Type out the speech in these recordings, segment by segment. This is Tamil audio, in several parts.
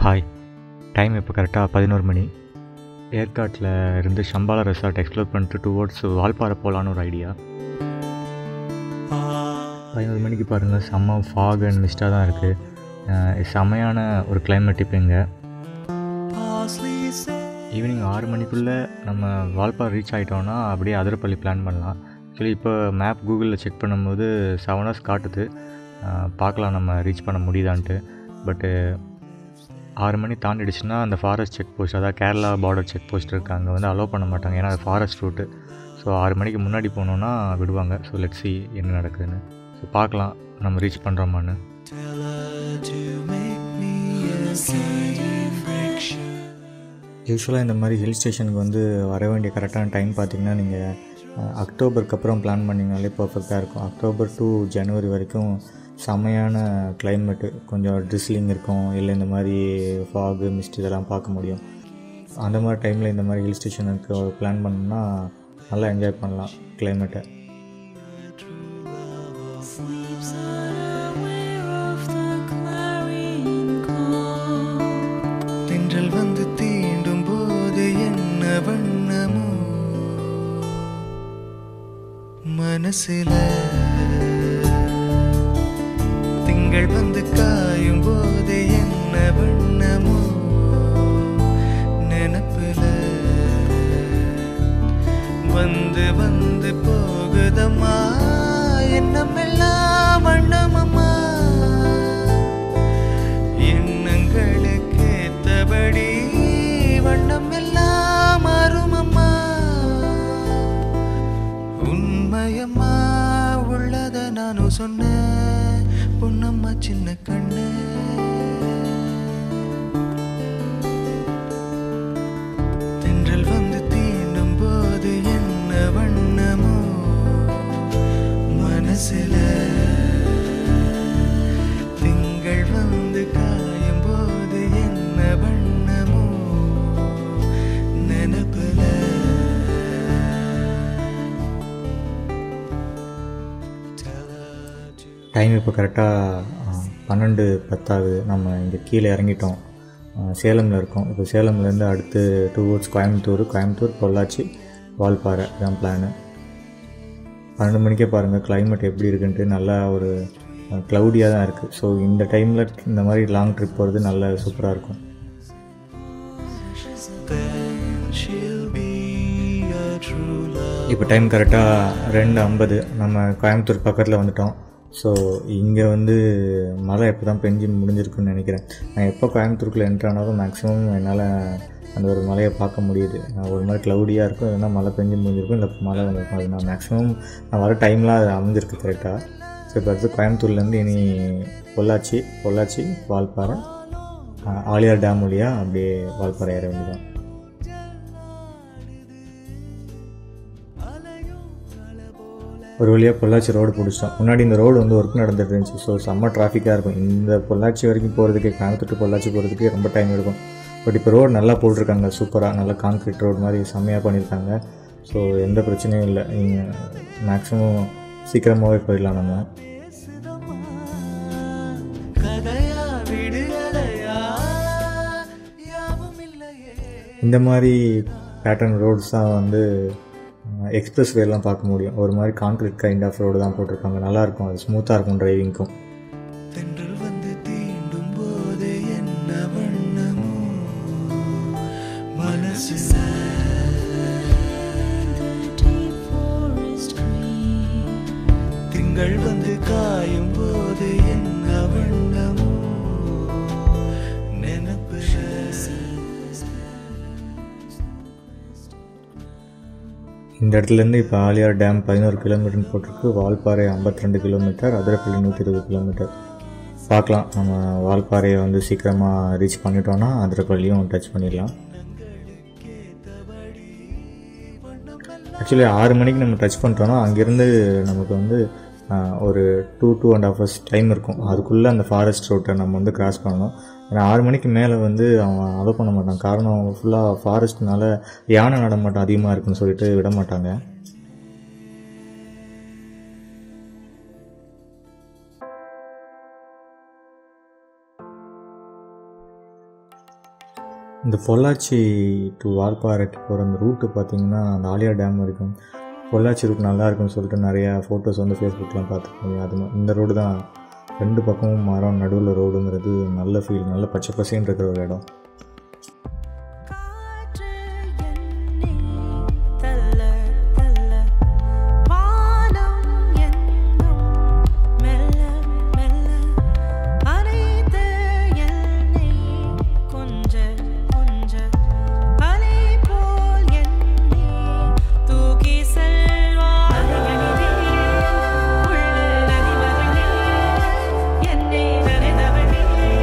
ஹாய் டைம் இப்போ கரெக்டாக பதினோரு மணி ஏற்காட்டில் இருந்து சம்பாலா ரெசார்ட் எக்ஸ்ப்ளோர் பண்ணிட்டு டுவோர்ட்ஸ் வால்பாறை போகலான்னு ஒரு ஐடியா பதினோரு மணிக்கு பாருங்கள் செம்ம ஃபாக் அண்ட் மிஸ்டாக தான் இருக்குது செம்மையான ஒரு climate இப்போ இங்கே ஈவினிங் ஆறு மணிக்குள்ளே நம்ம வால்பாறை ரீச் ஆகிட்டோன்னா அப்படியே அதிரப்பள்ளி பிளான் பண்ணலாம் ஆக்சுவலி இப்போ மேப் கூகுளில் செக் பண்ணும்போது செவன் ஹவர்ஸ் காட்டுது அஹ் பார்க்கலாம் நம்ம ரீச் பண்ண முடியுதான்ட்டு பட்டு ஆறு மணி தாண்டிடுச்சுன்னா அந்த ஃபாரஸ்ட் செக் போஸ்ட் அதாவது கேரளா பார்டர் செக் போஸ்ட் இருக்குது அங்கே வந்து அலோவ் பண்ண மாட்டாங்க ஏன்னா அது ஃபாரஸ்ட் ரூட்டு ஸோ ஆறு மணிக்கு முன்னாடி போனோன்னா விடுவாங்க ஸோ லெட் சி என்ன நடக்குதுன்னு ஸோ பார்க்கலாம் நம்ம ரீச் பண்ணுறோமான்னு Tell her to make me a science fiction. யூஸ்வலாக இந்த மாதிரி ஹில் ஸ்டேஷனுக்கு வந்து வர வேண்டிய கரெக்டான டைம் பார்த்தீங்கன்னா நீங்கள் அக்டோபருக்கு அப்புறம் பிளான் பண்ணிங்கனாலே பர்ஃபெக்டாக இருக்கும் அக்டோபர் டு ஜனவரி வரைக்கும் செமையான கிளைமேட்டு கொஞ்சம் ட்ரிஸ்லிங் இருக்கும் இல்லை இந்த மாதிரி ஃபாகு மிஸ்ட் இதெல்லாம் பார்க்க முடியும் அந்த மாதிரி டைமில் இந்த மாதிரி ஹில் ஸ்டேஷனுக்கு பிளான் பண்ணோம்னா நல்லா என்ஜாய் பண்ணலாம் கிளைமேட்டை Sleeps unaware of the clarion call. தென்றல் வந்து தீண்டும் போது என்ன வண்ணமோ மனசுல திங்கள் வந்து காயும் போது என்ன வண்ணமோ நினப்புல வந்து வந்து போகுதம்மா எண்ணமெல்லாம் வண்ணமம்மா எண்ணங்களுக்கேத்தபடி வண்ணம் எல்லாம் மாறுமம்மா உண்மையம்மா உள்ளத நானும் சொன்னேன் பொன்னம்மா சின்ன கண்ணு தென்றல் வந்து தீண்டும் போது என்ன வண்ணமோ மனசுல திங்கள் வந்து காயும் போது என்ன வண்ணமோ நினப்புல Tell her to டைம் இப்போ கரெக்டாக பன்னெண்டு பத்தாவது நம்ம இங்கே கீழே இறங்கிட்டோம் சேலமில் இருக்கோம் இப்போ சேலம்லேருந்து அடுத்து டுவோர்ட்ஸ் கோயம்புத்தூர் கோயம்புத்தூர் பொள்ளாச்சி வால்பாறை இதான் பிளானு பன்னெண்டு மணிக்கே பாருங்கள் climate எப்படி இருக்குன்ட்டு நல்லா ஒரு க்ளவுடியாக தான் இருக்குது ஸோ இந்த டைமில் இந்த மாதிரி லாங் ட்ரிப் போகிறது நல்ல சூப்பராக இருக்கும் then she'll be a true love. இப்போ டைம் கரெக்டாக ரெண்டு ஐம்பது நம்ம கோயம்புத்தூர் பக்கத்தில் வந்துட்டோம் ஸோ இங்கே வந்து மழை எப்போ தான் பெஞ்சு முடிஞ்சிருக்குன்னு நினைக்கிறேன் நான் எப்போ கோயம்புத்தூருக்குள்ளே என்ட்ரு ஆனாலும் மேக்ஸிமம் என்னால் அந்த ஒரு மலையை பார்க்க முடியுது நான் ஒரு மாதிரி க்ளவுடியாக இருக்கும் இல்லைன்னா மழை பெஞ்சு முடிஞ்சிருக்கும் இல்லை மழை வந்திருக்கும் அது நான் மேக்ஸிமம் நான் வர டைம்லாம் அது அமைஞ்சிருக்கு கரெக்டாக ஸோ இப்போ அடுத்து கோயம்புத்தூர்லேருந்து இனி பொள்ளாச்சி பொள்ளாச்சி வால்பாறை ஆஹ், ஆலியார் டேம் வழியாக அப்படியே வால்பாறை ஏற வேண்டியதான் ஒரு வழியாக பொள்ளாச்சி ரோடு பிடிச்சிட்டோம் முன்னாடி இந்த ரோடு வந்து ஒர்க் நடந்துட்டு இருந்துச்சு ஸோ செம்ம டிராஃபிக்காக இருக்கும் இந்த பொள்ளாச்சி வரைக்கும் போகிறதுக்கு கோயம்புத்தூர் to பொள்ளாச்சி போகிறதுக்கு ரொம்ப டைம் எடுக்கும் பட் இப்போ ரோடு நல்லா போட்டிருக்காங்க சூப்பராக நல்லா கான்க்ரீட் ரோடு மாதிரி செம்மையாக பண்ணியிருக்காங்க ஸோ எந்த பிரச்சனையும் இல்லை நீங்கள் மேக்ஸிமம் சீக்கிரமாகவே போயிடலாம் நம்ம கதையா விடுகதையா யாவும் இல்லையே இந்த மாதிரி பேட்டர்ன் ரோட்ஸ் தான் வந்து எக்ஸ்பிரஸ் வேலாம் பார்க்க முடியும் ஒரு மாதிரி கான்க்ரீட் கைண்ட் ஆஃப் ரோடு தான் போட்டிருப்பாங்க நல்லாயிருக்கும் அது ஸ்மூத்தாக இருக்கும் டிரைவிங்க்கும் தென்றல் வந்து தீண்டும் போது என்ன வண்ணமோ மனசு The deep forest green. திங்கள் வந்து காயும் போது என்ன வண்ணமோ நினப்பு இந்த இடத்துலேருந்து இப்போ ஆலியார் டேம் பதினோரு கிலோமீட்டர்னு போட்டிருக்கு வால்பாறை 52 கிலோமீட்டர் அதிரப்பள்ளி நூற்றி இருபது கிலோமீட்டர் பார்க்கலாம் நம்ம வால்பாறையை வந்து சீக்கிரமாக ரீச் பண்ணிட்டோன்னா அதிரப்பள்ளியும் டச் பண்ணிடலாம் ஆக்சுவலி ஆறு மணிக்கு நம்ம டச் பண்ணிட்டோன்னா அங்கேருந்து நமக்கு வந்து ஆஹ், ஒரு two two and half hours time இருக்கும் அதுக்குள்ளே அந்த ஃபாரஸ்ட் ரோட்டை நம்ம வந்து கிராஸ் பண்ணணும் ஏன்னா ஆறு மணிக்கு மேலே வந்து அவன் அலோவ் பண்ண மாட்டான் காரணம் ஃபுல்லாக ஃபாரஸ்ட்னால யானை நடமாட்டம் அதிகமாக இருக்குன்னு சொல்லிட்டு விட மாட்டாங்க இந்த பொள்ளாச்சி டு வால்பாறைக்கு போகிற அந்த ரூட்டு பார்த்தீங்கன்னா அந்த ஆலியா டேம் வரைக்கும் பொள்ளாச்சி ரூட் நல்லா இருக்குன்னு சொல்லிட்டு நிறையா ஃபோட்டோஸ் வந்து ஃபேஸ்புக்லாம் பார்த்துருக்கோம் அது ம- இந்த ரோடு தான் ரெண்டு பக்கமும் மரம் நடுவில் ரோடுங்கிறது நல்ல ஃபீல் நல்ல பச்சை பசேன்னு இருக்கிற ஒரு இடம் காற்று என்னை தள்ள தள்ள வானம் என்னும் மெல்ல மெல்ல அனைத்து என்னை கொஞ்ச கொஞ்ச அலை போல் என்னை தூக்கி செல்வாய் உள்ள நதிமகளே என்னை நனைந்தவளே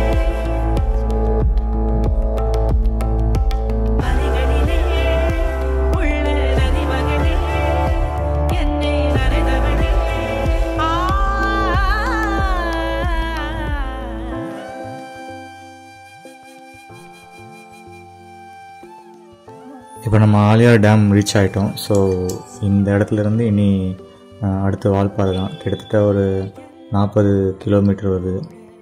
அலைகளிலே உள்ள நதிமகளே என்னை நனைந்தவளே ஆ இப்போ நம்ம ஆலியார் டேம் ரீச் ஆகிட்டோம் ஸோ இந்த இடத்துல இருந்து இனி அஹ், அடுத்த வால்பாறை தான் கிட்டத்தட்ட ஒரு நாற்பது கிலோமீட்டர் வருது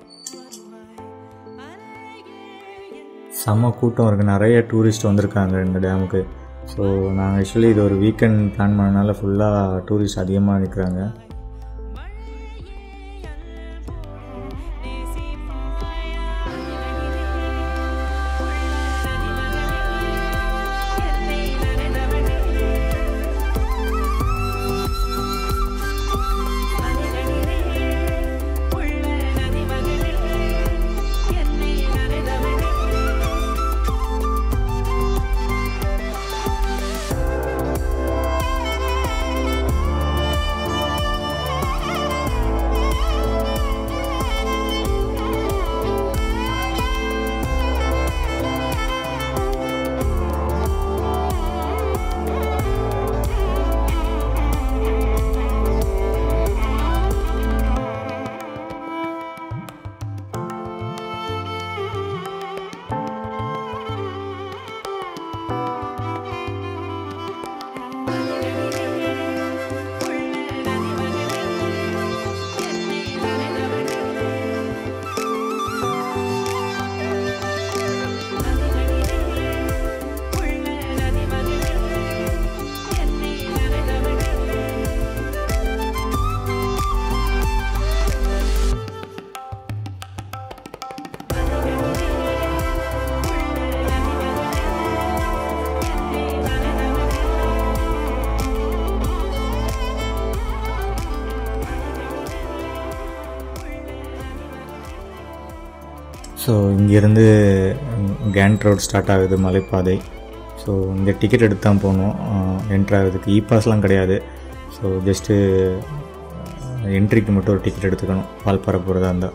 செம்ம கூட்டம் இருக்குது நிறைய டூரிஸ்ட் வந்திருக்காங்க இந்த டேமுக்கு ஸோ நாங்கள் ஆக்சுவலி இது ஒரு வீக்கெண்ட் பிளான் பண்ணனால ஃபுல்லாக டூரிஸ்ட் அதிகமாக நிற்கிறாங்க ஸோ இங்கேருந்து கேண்ட் ரோட் ஸ்டார்ட் ஆகுது மலைப்பாதை ஸோ இங்கே டிக்கெட் எடுத்து தான் போகணும் என்ட்ரு ஆகுறதுக்கு இ பாஸ்லாம் கிடையாது ஸோ ஜஸ்ட்டு என்ட்ரிக்கு மட்டும் ஒரு டிக்கெட் எடுத்துக்கணும் வால்பாறை போகிறதா இருந்தால்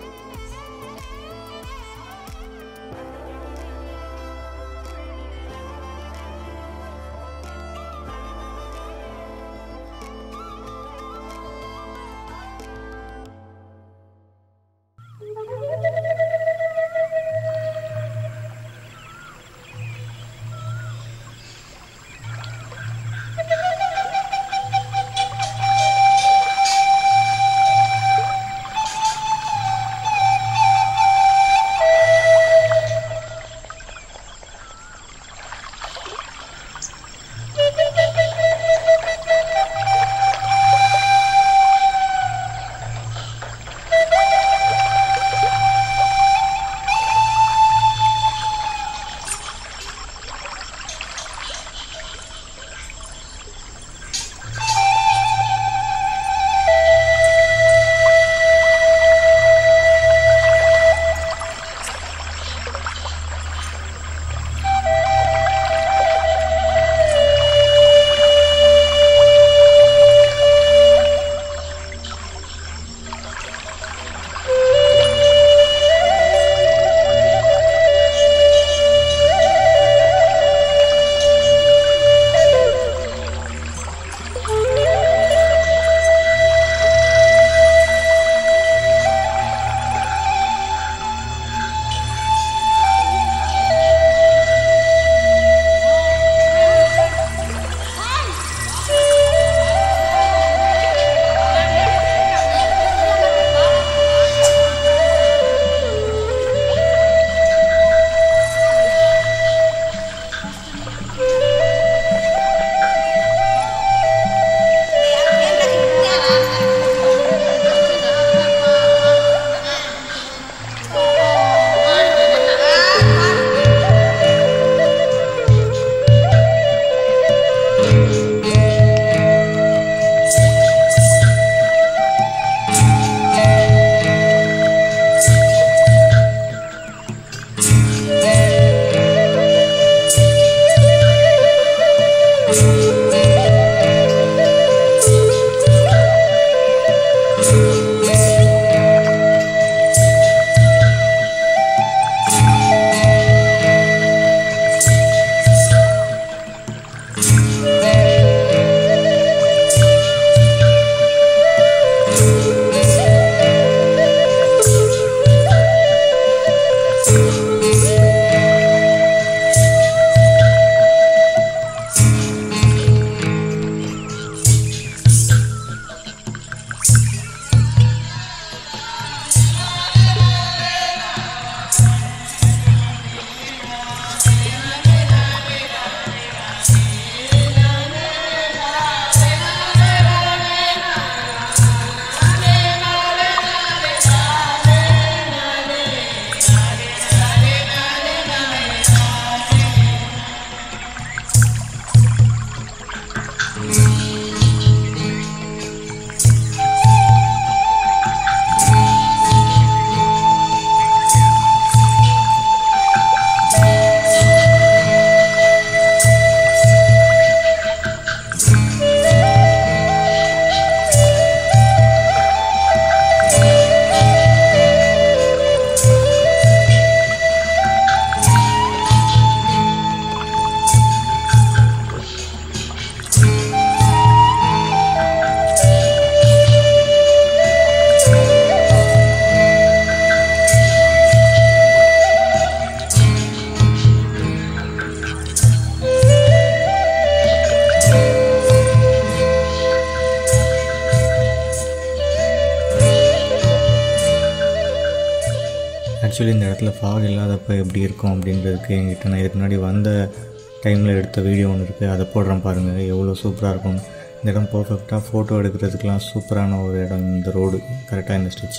ஆக்சுவலி இந்த இடத்துல ஃபாக் இல்லாதப்போ எப்படி இருக்கும் அப்படின்றதுக்கு என்கிட்ட நான் இதுக்கு முன்னாடி வந்த டைமில் எடுத்த வீடியோ ஒன்று இருக்குது அதை போடுறேன் பாருங்கள் எவ்வளோ சூப்பராக இருக்கும் இந்த இடம் பர்ஃபெக்டாக ஃபோட்டோ எடுக்கிறதுக்கெலாம் சூப்பரான ஒரு இடம் இந்த ரோடு கரெக்டாக இந்த ஸ்டிச்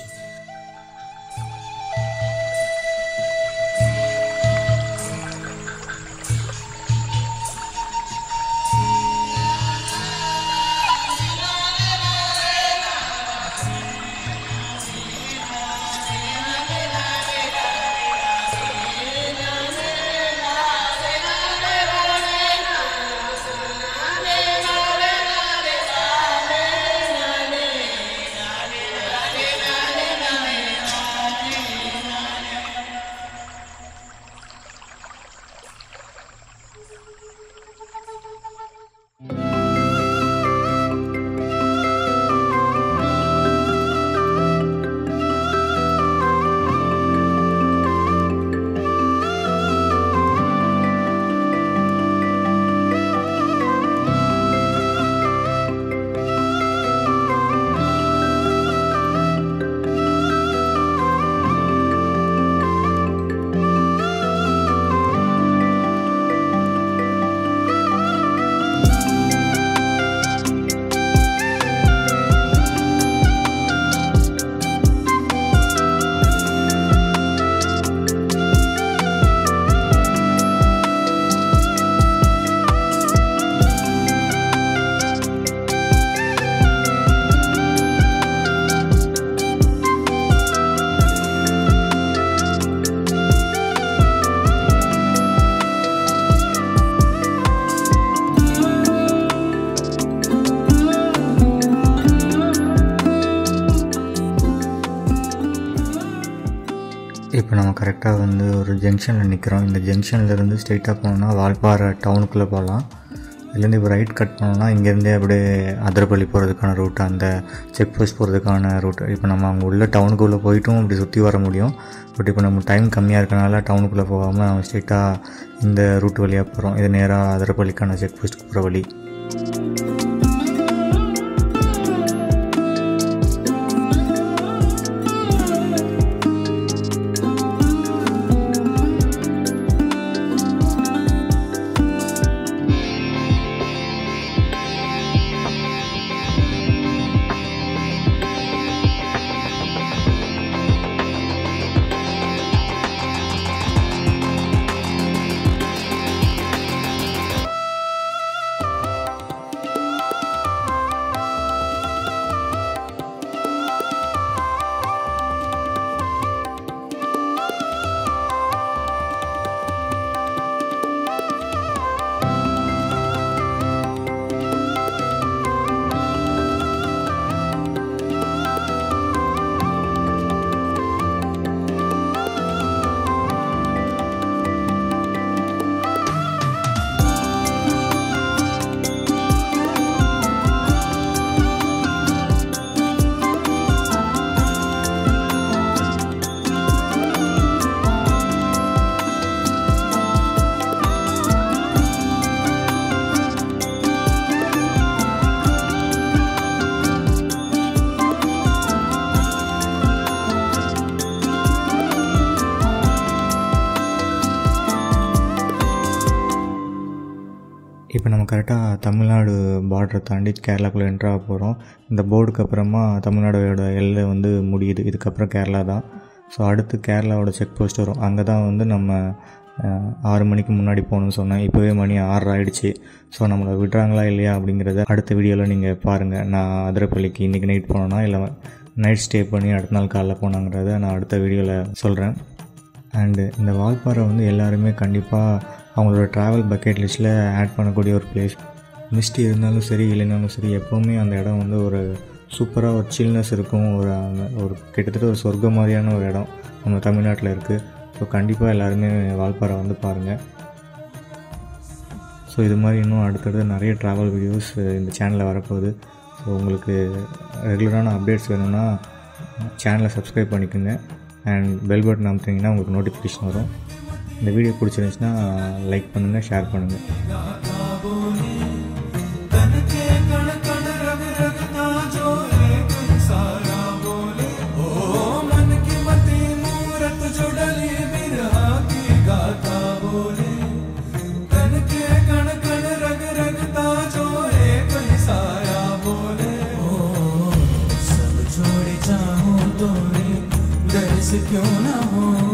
இப்போ நம்ம கரெக்டாக வந்து ஒரு ஜங்ஷனில் நிற்கிறோம் இந்த ஜங்ஷன்லேருந்து ஸ்ட்ரெயிட்டாக போனோம்னா வால்பாறை டவுனுக்குள்ளே போகலாம் இதுலேருந்து இப்போ ரைட் கட் பண்ணோம்னா இங்கேருந்தே அப்படியே அதிரப்பள்ளி போகிறதுக்கான ரூட் அந்த செக் போஸ்ட் போகிறதுக்கான ரூட் இப்போ நம்ம அங்கே உள்ள டவுனுக்குள்ளே போயிட்டும் அப்படி சுற்றி வர முடியும் பட் இப்போ நம்ம டைம் கம்மியாக இருக்கனால டவுனுக்குள்ளே போகாமல் நம்ம ஸ்ட்ரெயிட்டாக இந்த ரூட் வழியாக போகிறோம் இது நேராக அதிரப்பள்ளிக்கான செக் போஸ்ட்டுக்கு போகிற வழி இப்போ நம்ம கரெக்டாக தமிழ்நாடு பார்டரை தாண்டி கேரளாக்குள்ளே என்ட்ரு ஆக போகிறோம் இந்த போர்டுக்கு அப்புறமா தமிழ்நாடோட எல்லை வந்து முடியுது இதுக்கப்புறம் கேரளா தான் ஸோ அடுத்து கேரளாவோட செக் போஸ்ட் வரும் அங்கே தான் வந்து நம்ம அஹ், ஆறு மணிக்கு முன்னாடி போகணும்னு சொன்னேன் இப்போவே மணி ஆறு ஆயிடுச்சு ஸோ நம்மளை விடுறாங்களா இல்லையா அப்படிங்கிறத அடுத்த வீடியோவில் நீங்கள் பாருங்கள் நான் அதிரப்பள்ளிக்கு இன்றைக்கி நைட் போனேன்னா இல்லை நைட் ஸ்டே பண்ணி அடுத்த நாள் காலைல போனாங்கிறத நான் அடுத்த வீடியோவில் சொல்கிறேன் அண்டு இந்த வால்பாறை வந்து எல்லாருமே கண்டிப்பாக அவங்களோட ட்ராவல் பக்கெட் லிஸ்ட்டில் ஆட் பண்ணக்கூடிய ஒரு பிளேஸ் மிஸ்ட் இருந்தாலும் சரி இல்லைனாலும் சரி எப்போவுமே அந்த இடம் வந்து ஒரு சூப்பராக ஒரு சில்னஸ் இருக்கும் ஒரு அந்த- ஒரு கிட்டத்தட்ட ஒரு சொர்க்கம் மாதிரியான ஒரு இடம் நம்ம தமிழ்நாட்டில் இருக்குது ஸோ கண்டிப்பாக எல்லாருமே வால்பாறை வந்து பாருங்கள் ஸோ இது மாதிரி இன்னும் அடுத்தடுத்து நிறைய ட்ராவல் வீடியோஸ் இந்த சேனலில் வரப்போகுது ஸோ உங்களுக்கு ரெகுலரான அப்டேட்ஸ் வேணும்னா சேனலை சப்ஸ்கிரைப் பண்ணிக்கோங்க அண்ட் பெல் பட்டன் அமுத்திங்கன்னா உங்களுக்கு நோட்டிஃபிகேஷன் வரும் இந்த வீடியோ பிடிச்சிருந்துச்சுன்னா லைக் பண்ணுங்கள் ஷேர் பண்ணுங்கள் तन के कण कण रग रगता जो एक सारा बोले ओ मन की मती मूरत जो डले आंखों ने दर्ज क्यों ना हो